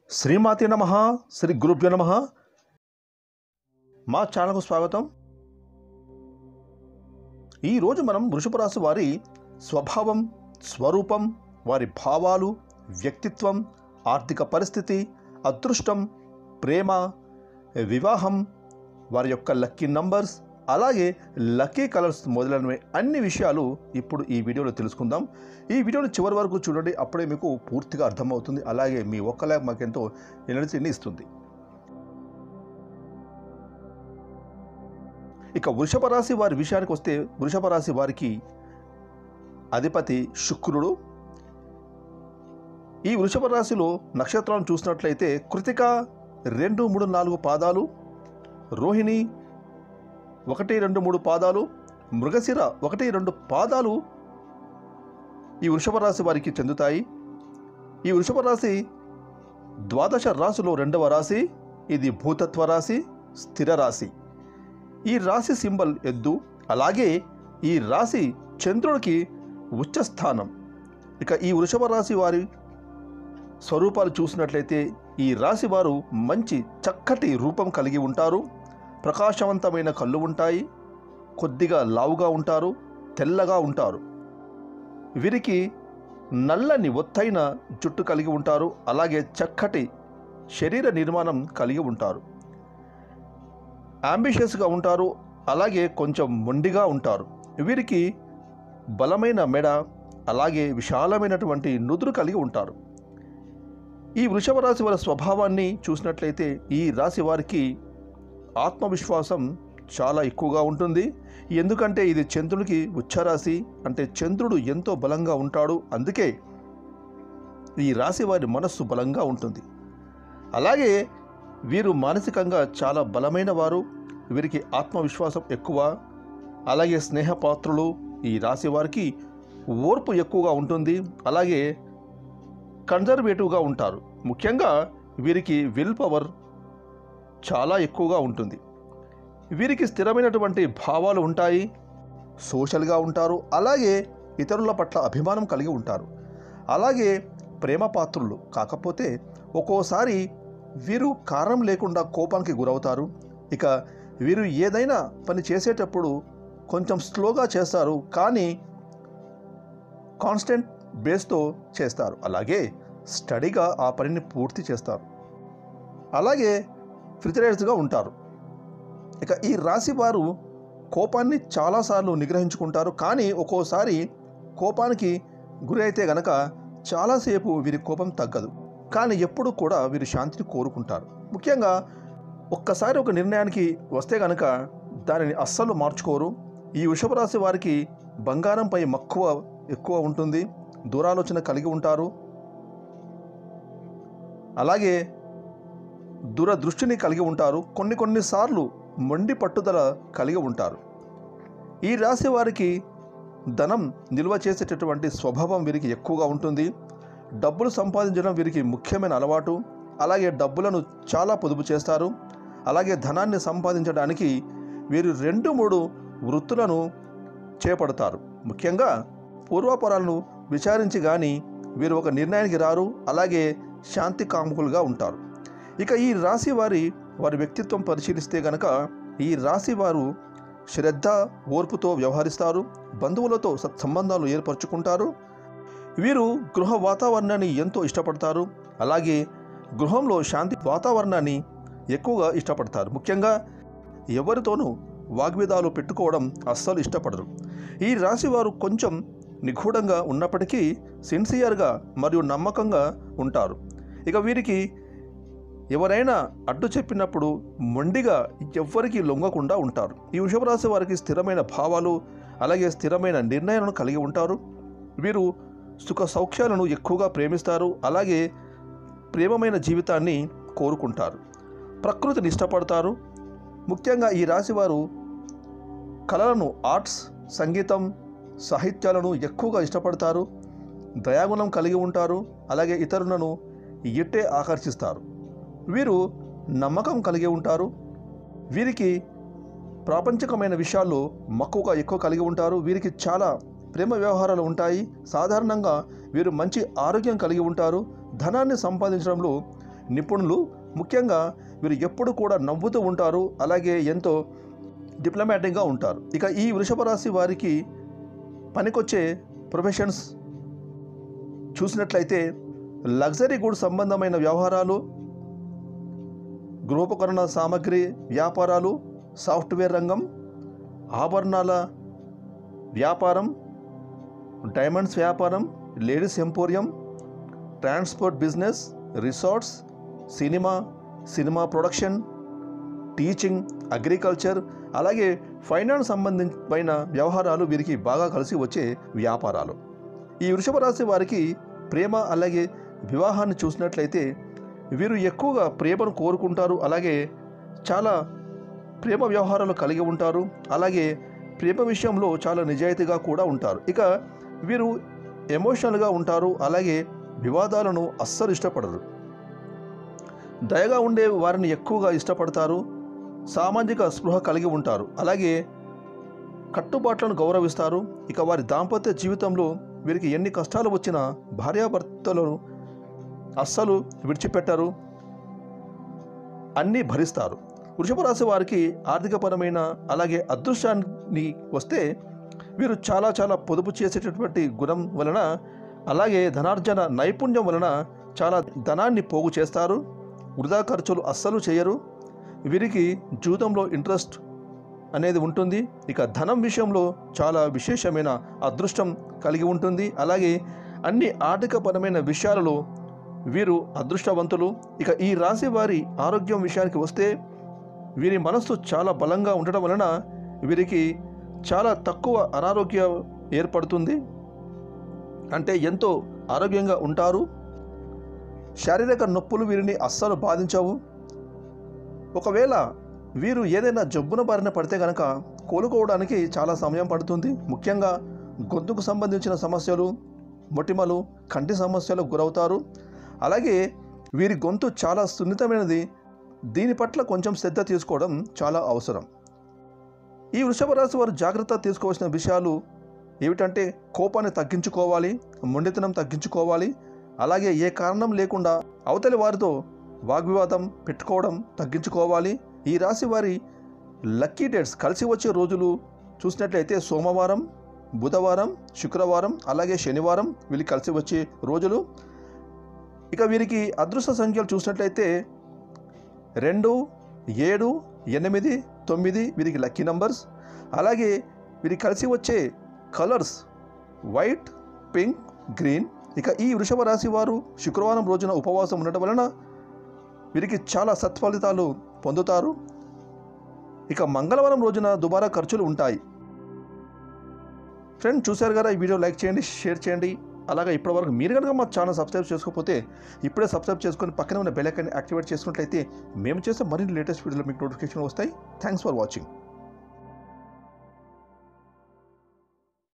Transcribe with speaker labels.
Speaker 1: శ్రీమాతి నమ శ్రీ గురుభ్యో నమ మా ఛానల్కు స్వాగతం ఈరోజు మనం వృషభ రాశి వారి స్వభావం స్వరూపం వారి భావాలు వ్యక్తిత్వం ఆర్థిక పరిస్థితి అదృష్టం ప్రేమ వివాహం వారి యొక్క లక్కీ నంబర్స్ అలాగే లక్కీ కలర్స్ మొదలైనవి అన్ని విషయాలు ఇప్పుడు ఈ వీడియోలో తెలుసుకుందాం ఈ వీడియోని చివరి వరకు చూడండి అప్పుడే మీకు పూర్తిగా అర్థమవుతుంది అలాగే మీ ఒక్కలే మాకెంతో ఎనర్జీని ఇస్తుంది ఇక వృషభ రాశి వారి విషయానికి వస్తే వృషభ రాశి వారికి అధిపతి శుక్రుడు ఈ వృషభ రాశిలో నక్షత్రాలను చూసినట్లయితే కృతిక రెండు మూడు నాలుగు పాదాలు రోహిణి ఒకటి రెండు మూడు పాదాలు మృగశిర ఒకటి రెండు పాదాలు ఈ వృషభ రాశి వారికి చెందుతాయి ఈ వృషభ రాశి ద్వాదశ రాశిలో రెండవ రాశి ఇది భూతత్వ రాశి స్థిర రాశి ఈ రాశి సింబల్ ఎద్దు అలాగే ఈ రాశి చంద్రుడికి ఉచ్చ స్థానం ఇక ఈ వృషభ రాశి వారి స్వరూపాలు చూసినట్లయితే ఈ రాశి వారు మంచి చక్కటి రూపం కలిగి ఉంటారు ప్రకాశవంతమైన కళ్ళు ఉంటాయి కొద్దిగా లావుగా ఉంటారు తెల్లగా ఉంటారు వీరికి నల్లని ఒత్తైన జుట్టు కలిగి ఉంటారు అలాగే చక్కటి శరీర నిర్మాణం కలిగి ఉంటారు అంబిషియస్గా ఉంటారు అలాగే కొంచెం మొండిగా ఉంటారు వీరికి బలమైన మెడ అలాగే విశాలమైనటువంటి నుదురు కలిగి ఉంటారు ఈ వృషభ రాశి వారి స్వభావాన్ని చూసినట్లయితే ఈ రాశి వారికి ఆత్మవిశ్వాసం చాలా ఎక్కువగా ఉంటుంది ఎందుకంటే ఇది చంద్రుడికి ఉచ్చరాశి అంటే చంద్రుడు ఎంతో బలంగా ఉంటాడు అందుకే ఈ రాశి వారి మనస్సు బలంగా ఉంటుంది అలాగే వీరు మానసికంగా చాలా బలమైన వారు వీరికి ఆత్మవిశ్వాసం ఎక్కువ అలాగే స్నేహపాత్రులు ఈ రాశి వారికి ఓర్పు ఎక్కువగా ఉంటుంది అలాగే కన్జర్వేటివ్గా ఉంటారు ముఖ్యంగా వీరికి విల్ పవర్ చాలా ఎక్కువగా ఉంటుంది వీరికి స్థిరమైనటువంటి భావాలు ఉంటాయి సోషల్గా ఉంటారు అలాగే ఇతరుల పట్ల అభిమానం కలిగి ఉంటారు అలాగే ప్రేమ పాత్రులు కాకపోతే ఒక్కోసారి వీరు కారణం లేకుండా కోపానికి గురవుతారు ఇక వీరు ఏదైనా పని చేసేటప్పుడు కొంచెం స్లోగా చేస్తారు కానీ కాన్స్టెంట్ బేస్తో చేస్తారు అలాగే స్టడీగా ఆ పనిని పూర్తి చేస్తారు అలాగే ఫ్రిజరేట్స్గా ఉంటారు ఇక ఈ రాశి వారు కోపాన్ని చాలాసార్లు నిగ్రహించుకుంటారు కానీ ఒక్కోసారి కోపానికి గురి అయితే గనక చాలాసేపు వీరి కోపం తగ్గదు కానీ ఎప్పుడు కూడా వీరు శాంతిని కోరుకుంటారు ముఖ్యంగా ఒక్కసారి ఒక నిర్ణయానికి వస్తే గనక దానిని అస్సలు మార్చుకోరు ఈ వృషభ రాశి వారికి బంగారంపై మక్కువ ఎక్కువ ఉంటుంది దూరాలోచన కలిగి ఉంటారు అలాగే దూరదృష్టిని కలిగి ఉంటారు కొన్ని కొన్నిసార్లు మొండి పట్టుదల కలిగి ఉంటారు ఈ రాశి వారికి ధనం నిల్వ చేసేటటువంటి స్వభావం వీరికి ఎక్కువగా ఉంటుంది డబ్బులు సంపాదించడం వీరికి ముఖ్యమైన అలవాటు అలాగే డబ్బులను చాలా పొదుపు చేస్తారు అలాగే ధనాన్ని సంపాదించడానికి వీరు రెండు మూడు వృత్తులను చేపడతారు ముఖ్యంగా పూర్వాపరాలను విచారించి కానీ వీరు ఒక నిర్ణయానికి రారు అలాగే శాంతి కాముకులుగా ఉంటారు ఇక ఈ రాశి వారి వారి వ్యక్తిత్వం పరిశీలిస్తే గనక ఈ రాశి వారు శ్రద్ధ ఓర్పుతో వ్యవహరిస్తారు బంధువులతో సత్సంబంధాలు ఏర్పరచుకుంటారు వీరు గృహ వాతావరణాన్ని ఎంతో ఇష్టపడతారు అలాగే గృహంలో శాంతి వాతావరణాన్ని ఎక్కువగా ఇష్టపడతారు ముఖ్యంగా ఎవరితోనూ వాగ్వేదాలు పెట్టుకోవడం అస్సలు ఇష్టపడరు ఈ రాశి వారు కొంచెం నిగూఢంగా ఉన్నప్పటికీ సిన్సియర్గా మరియు నమ్మకంగా ఉంటారు ఇక వీరికి ఎవరైనా అడ్డు చెప్పినప్పుడు మొండిగా ఎవ్వరికీ లొంగకుండా ఉంటారు ఈ వృషభ రాశి వారికి స్థిరమైన భావాలు అలాగే స్థిరమైన నిర్ణయాలను కలిగి ఉంటారు వీరు సుఖ సౌఖ్యాలను ఎక్కువగా ప్రేమిస్తారు అలాగే ప్రేమమైన జీవితాన్ని కోరుకుంటారు ప్రకృతిని ఇష్టపడతారు ముఖ్యంగా ఈ రాశి వారు కళలను ఆర్ట్స్ సంగీతం సాహిత్యాలను ఎక్కువగా ఇష్టపడతారు దయాగుణం కలిగి ఉంటారు అలాగే ఇతరులను ఇట్టే ఆకర్షిస్తారు వీరు నమ్మకం కలిగి ఉంటారు వీరికి ప్రాపంచికమైన విషయాల్లో మక్కువగా ఎక్కువ కలిగి ఉంటారు వీరికి చాలా ప్రేమ వ్యవహారాలు ఉంటాయి సాధారణంగా వీరు మంచి ఆరోగ్యం కలిగి ఉంటారు ధనాన్ని సంపాదించడంలో నిపుణులు ముఖ్యంగా వీరు ఎప్పుడు కూడా నవ్వుతూ ఉంటారు అలాగే ఎంతో డిప్లొమాటిక్గా ఉంటారు ఇక ఈ వృషభ రాశి వారికి పనికొచ్చే ప్రొఫెషన్స్ చూసినట్లయితే లగ్జరీ గుడ్ సంబంధమైన వ్యవహారాలు గృహోపకరణ సామాగ్రి వ్యాపారాలు సాఫ్ట్వేర్ రంగం ఆభరణాల వ్యాపారం డైమండ్స్ వ్యాపారం ladies emporium transport business resorts cinema cinema production teaching agriculture అలాగే ఫైనాన్స్ సంబంధించిన వ్యవహారాలు వీరికి బాగా కలిసి వచ్చే వ్యాపారాలు ఈ వృషభ రాశి వారికి ప్రేమ అలాగే వివాహాన్ని చూసినట్లయితే వీరు ఎక్కువగా ప్రేమను కోరుకుంటారు అలాగే చాలా ప్రేమ వ్యవహారాలు కలిగి ఉంటారు అలాగే ప్రేమ విషయంలో చాలా నిజాయితీగా కూడా ఉంటారు ఇక వీరు ఎమోషనల్గా ఉంటారు అలాగే వివాదాలను అస్సలు ఇష్టపడరు దయగా ఉండే వారిని ఎక్కువగా ఇష్టపడతారు సామాజిక స్పృహ కలిగి ఉంటారు అలాగే కట్టుబాట్లను గౌరవిస్తారు ఇక వారి దాంపత్య జీవితంలో వీరికి ఎన్ని కష్టాలు వచ్చినా భార్యాభర్తలను అస్సలు విడిచిపెట్టరు అన్నీ భరిస్తారు వృషభ రాశి వారికి ఆర్థికపరమైన అలాగే అదృష్టాన్ని వస్తే వీరు చాలా చాలా పొదుపు చేసేటటువంటి గుణం వలన అలాగే ధనార్జన నైపుణ్యం వలన చాలా ధనాన్ని పోగు చేస్తారు వృధా ఖర్చులు అస్సలు చేయరు వీరికి జూదంలో ఇంట్రెస్ట్ అనేది ఉంటుంది ఇక ధనం విషయంలో చాలా విశేషమైన అదృష్టం కలిగి ఉంటుంది అలాగే అన్ని ఆర్థికపరమైన విషయాలలో వీరు అదృష్టవంతులు ఇక ఈ రాశి వారి ఆరోగ్యం విషయానికి వస్తే వీరి మనస్సు చాలా బలంగా ఉండటం వలన వీరికి చాలా తక్కువ అనారోగ్యం ఏర్పడుతుంది అంటే ఎంతో ఆరోగ్యంగా ఉంటారు శారీరక నొప్పులు వీరిని అస్సలు బాధించవు ఒకవేళ వీరు ఏదైనా జబ్బున బారిన పడితే కనుక కోలుకోవడానికి చాలా సమయం పడుతుంది ముఖ్యంగా గొంతుకు సంబంధించిన సమస్యలు మొటిమలు కంటి సమస్యలకు గురవుతారు అలాగే వీరి గొంతు చాలా సున్నితమైనది దీని పట్ల కొంచెం శ్రద్ధ తీసుకోవడం చాలా అవసరం ఈ వృషభ రాశి వారు జాగ్రత్త తీసుకోవాల్సిన విషయాలు ఏమిటంటే కోపాన్ని తగ్గించుకోవాలి మొండితనం తగ్గించుకోవాలి అలాగే ఏ కారణం లేకుండా అవతలి వారితో వాగ్వివాదం పెట్టుకోవడం తగ్గించుకోవాలి ఈ రాశి వారి లక్కీ డేట్స్ కలిసి వచ్చే రోజులు చూసినట్లయితే సోమవారం బుధవారం శుక్రవారం అలాగే శనివారం వీళ్ళు కలిసి వచ్చే రోజులు ఇక వీరికి అదృష్ట సంఖ్యలు చూసినట్లయితే రెండు ఏడు ఎనిమిది తొమ్మిది వీరికి లక్కీ నంబర్స్ అలాగే వీరికి కలిసి వచ్చే కలర్స్ వైట్ పింక్ గ్రీన్ ఇక ఈ వృషభ రాశి వారు శుక్రవారం రోజున ఉపవాసం ఉండటం వలన వీరికి చాలా సత్ఫలితాలు పొందుతారు ఇక మంగళవారం రోజున దుబారా ఖర్చులు ఉంటాయి ఫ్రెండ్ చూశారు కదా ఈ వీడియో లైక్ చేయండి షేర్ చేయండి అలాగే ఇప్పటివరకు మీరు కనుక మా ఛానల్ సబ్స్క్రైబ్ చేసుకోకపోతే ఇప్పుడే సబ్స్క్రైబ్ చేసుకొని పక్కనే ఉన్న బెల్ ఐకాన్ని యాక్టివేట్ చేసుకున్నట్లయితే మేము చేసే మరిన్ని లేటెస్ట్ వీడియోలు మీకు నోటిఫికేషన్ వస్తాయి థ్యాంక్స్ ఫర్ వాచింగ్